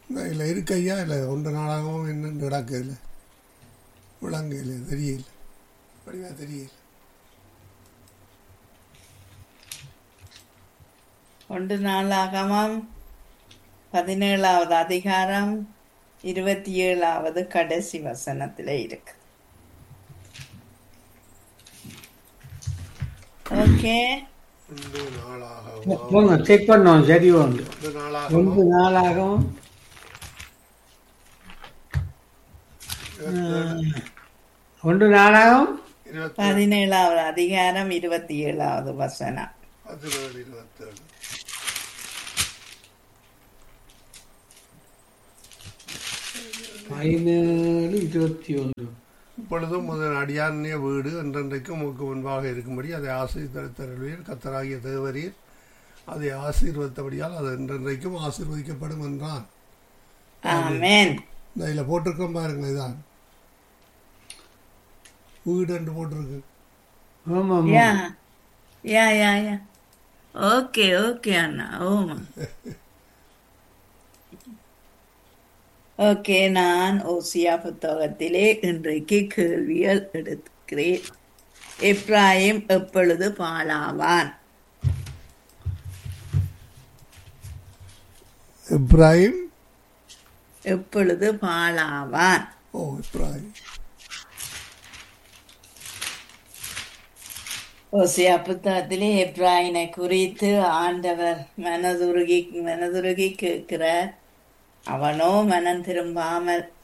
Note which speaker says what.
Speaker 1: இல்லை இருக்கையா இல்லை ஒன்று நாளாகவும் என்ன நடக்குதுல விளங்கையில் தெரியல வடிவா தெரியல
Speaker 2: ஒன்று நாளாகமம் பதினேழாவது அதிகாரம் இருபத்தி ஏழாவது கடைசி வசனத்துல இருக்கு ஓகே
Speaker 1: ஒன்று நாளாகவும்
Speaker 3: போங்க செக் பண்ணோம் சரி உண்டு
Speaker 1: ஒன்று நாளாகவும்
Speaker 3: ஒன்று நாளாகவும் ஒன்று நாளாகவும்
Speaker 1: இருபத்தி
Speaker 2: பதினேழாவது அதிகாரம் இருபத்தி ஏழாவது வசனம்
Speaker 1: பதினேழு இருபத்தேழு
Speaker 3: பதினேழு இருபத்தி ஒன்று
Speaker 1: இப்பொழுதும் முதல் அடியானிய வீடு என்றென்றைக்கும் உமக்கு முன்பாக இருக்கும்படி அதை ஆசீர்வதித்தருள்வீர் கத்தராகிய தேவரீர் அதை ஆசீர்வதித்தபடியால் அது என்றென்றைக்கும் ஆசீர்வதிக்கப்படும் என்றான்
Speaker 2: ஆமென்
Speaker 1: இந்த இதில் போட்டிருக்கோம் பாருங்க இதான் வீடு என்று போட்டிருக்கு
Speaker 3: ஆமாம்
Speaker 2: யா யா யா யா ஓகே ஓகே அண்ணா ஓமா ஓகே நான் ஓசியா புத்தகத்திலே இன்றைக்கு கேள்விகள் எடுக்கிறேன் எப்ராயிம் எப்பொழுது பாலாவான்
Speaker 1: இப்ராஹிம்
Speaker 2: எப்பொழுது பாலாவான்
Speaker 1: ஓ இப்ராஹிம்
Speaker 2: ஓசியா புத்தகத்திலே எப்ராயினை குறித்து ஆண்டவர் மனதுருகி மனதுருகி கேட்கிறார் அவனோ மனம் திரும்பாமல்